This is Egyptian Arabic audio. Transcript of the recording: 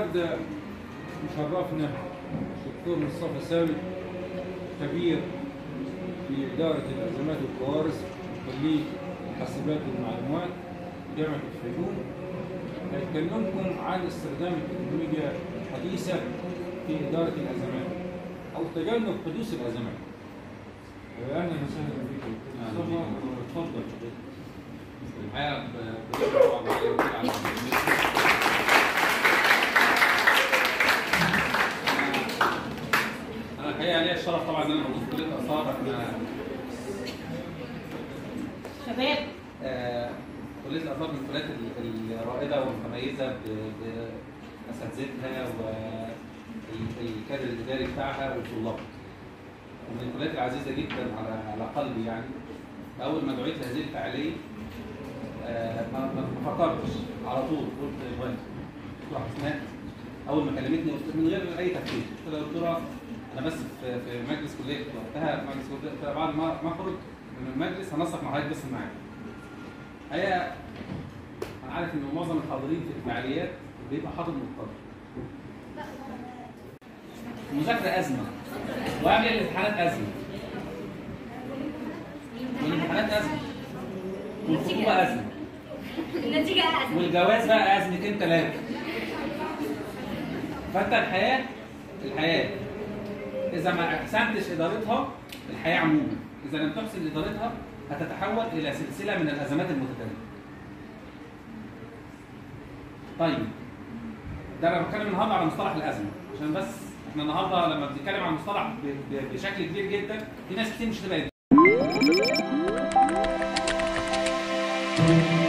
النهارده مشرفنا الدكتور مصطفى ثابت خبير في إدارة الأزمات والكوارث وكلية الحاسبات والمعلومات جامعة الفيوم هيكلمكم عن استخدام التكنولوجيا الحديثة في إدارة الأزمات أو تجنب حدوث الأزمات. أهلا وسهلا بك دكتور مصطفى اتفضل. الحقيقه ب- بشكر طبعا معالي الوزير على المهمة. انا الحقيقه ليا الشرف طبعا ان انا موجود في كليه الاثار احنا شباب آه، كليه الاثار من الكليات ال- الرائده والمتميزه ب- باساتذتها والكادر الاداري بتاعها وطلابها. ومن الكليات العزيزه جدا على على قلبي يعني اول ما دعيت لهذه الفعاليه آه، ما ما فكرتش على طول قلت اخوان دكتوره حسناء اول ما كلمتني قلت من غير اي تفكير قلت لها يا دكتوره انا بس في في مجلس كليه وقتها في مجلس كليه قلت لها بعد ما ما اخرج من المجلس هنسق مع حضرتك بس معاك هي انا عارف ان معظم الحاضرين في الفعاليات بيبقى حاضر مضطر المذاكره ازمه وقبل الامتحانات ازمه والامتحانات ازمه والخطوبه ازمه النتيجة أحسن والجواز بقى ازمتين ثلاثه فانت الحياه الحياه اذا ما احسنتش ادارتها الحياه عموما اذا لم تحسن ادارتها هتتحول الى سلسله من الازمات المتتاليه طيب ده انا بتكلم النهارده على مصطلح الازمه عشان بس احنا النهارده لما بنتكلم عن مصطلح ب- ب- بشكل كبير جدا في ناس كتير مش هتبقى